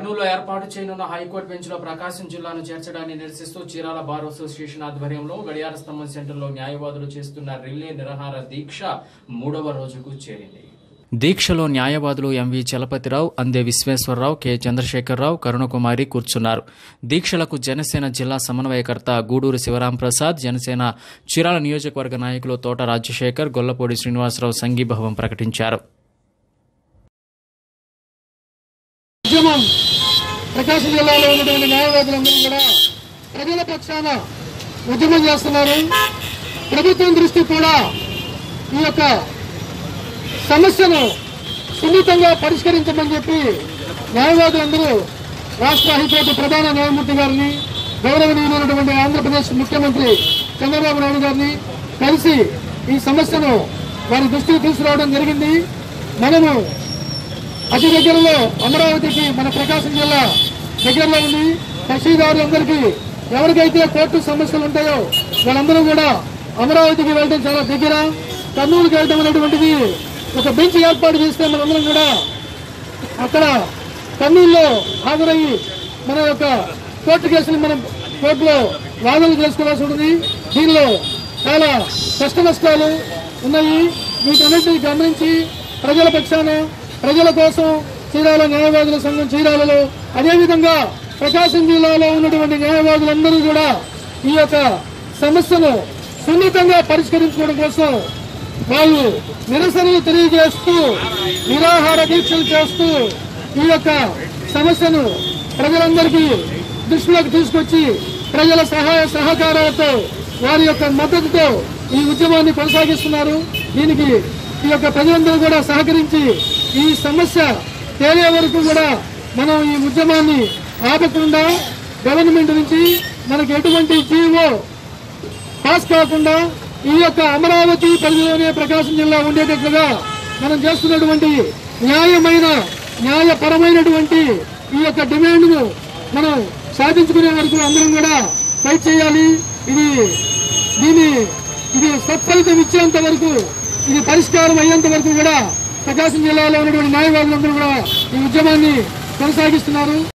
కర్నూలులో ఏర్పాటు చేయనున్న హైకోర్టు బెంచ్లో ప్రకాశం జిల్లాను చేర్చడాన్ని నిరసిస్తూ చీరాల బార్ అసోసియేషన్ ఆధ్వర్యంలో గడియార స్తంభం సెంటర్లో న్యాయవాదులు చేస్తున్న రిలే నిరాహార దీక్ష మూడవ రోజుకు చేరింది దీక్షలో న్యాయవాదులు ఎంవి చలపతిరావు అందే విశ్వేశ్వరరావు కె చంద్రశేఖరరావు కరుణకుమారి కూర్చున్నారు దీక్షలకు జనసేన జిల్లా సమన్వయకర్త గూడూరు శివరాంప్రసాద్ జనసేన చీరాల నియోజకవర్గ నాయకులు తోట రాజశేఖర్ గొల్లపూడి శ్రీనివాసరావు సంఘీభావం ప్రకటించారు ఉద్యమం ప్రకాశం జిల్లాలో ఉన్నటువంటి న్యాయవాదులందరూ కూడా ప్రజల పక్షాన ఉద్యమం చేస్తున్నారు ప్రభుత్వం దృష్టి కూడా ఈ యొక్క సమస్యను సున్నితంగా పరిష్కరించమని చెప్పి న్యాయవాదులందరూ రాష్ట్ర హైకోర్టు ప్రధాన న్యాయమూర్తి గారిని గౌరవనీయులైనటువంటి ఆంధ్రప్రదేశ్ ముఖ్యమంత్రి చంద్రబాబు నాయుడు గారిని కలిసి ఈ సమస్యను వారి దృష్టికి తీసుకురావడం జరిగింది మనము అతి దగ్గరలో అమరావతికి మన ప్రకాశం జిల్లా దగ్గరలో ఉంది కక్షిదారులందరికీ ఎవరికైతే కోర్టు సమస్యలు ఉంటాయో వాళ్ళందరూ కూడా అమరావతికి వెళ్ళడం చాలా దగ్గర కర్నూలుకి వెళ్ళడం అనేటువంటిది ఒక బెంచ్ ఏర్పాటు చేస్తే మనందరం కూడా అక్కడ కర్నూలులో హాజరయ్యి మన యొక్క కోర్టు కేసులు మనం కోర్టులో వాదనలు చేసుకోవాల్సి ఉంటుంది దీనిలో చాలా కష్ట నష్టాలు ఉన్నాయి వీటన్నిటిని గమనించి ప్రజల పక్షాన ప్రజల కోసం చీరాల న్యాయవాదుల సంఘం చీరాలలో అదేవిధంగా ప్రకాశం జిల్లాలో ఉన్నటువంటి న్యాయవాదులందరూ కూడా ఈ యొక్క సమస్యను సున్నితంగా పరిష్కరించుకోవడం కోసం వాళ్ళు నిరసనలు తెలియజేస్తూ నిరాహార దీక్షలు చేస్తూ ఈ యొక్క సమస్యను ప్రజలందరికీ దృష్టిలోకి తీసుకొచ్చి ప్రజల సహాయ సహకారాలతో వారి యొక్క మద్దతుతో ఈ ఉద్యమాన్ని కొనసాగిస్తున్నారు దీనికి ఈ యొక్క ప్రజలందరూ కూడా సహకరించి ఈ సమస్య తేలే వరకు కూడా మనం ఈ ఉద్యమాన్ని ఆపకుండా గవర్నమెంట్ నుంచి మనకి ఎటువంటి జీవో పాస్ కాకుండా ఈ యొక్క అమరావతి పరిధిలోనే ప్రకాశం జిల్లా ఉండేటట్లుగా మనం చేస్తున్నటువంటి న్యాయమైన న్యాయపరమైనటువంటి ఈ యొక్క డిమాండ్ ను మనం సాధించుకునే వరకు అందరం కూడా ఫైట్ చేయాలి ఇది దీని ఇది సత్ఫలితం ఇచ్చేంత వరకు ఇది పరిష్కారం అయ్యేంత వరకు కూడా ప్రకాశం జిల్లాలో ఉన్నటువంటి న్యాయవాదులందరూ కూడా ఈ ఉద్యమాన్ని కొనసాగిస్తున్నారు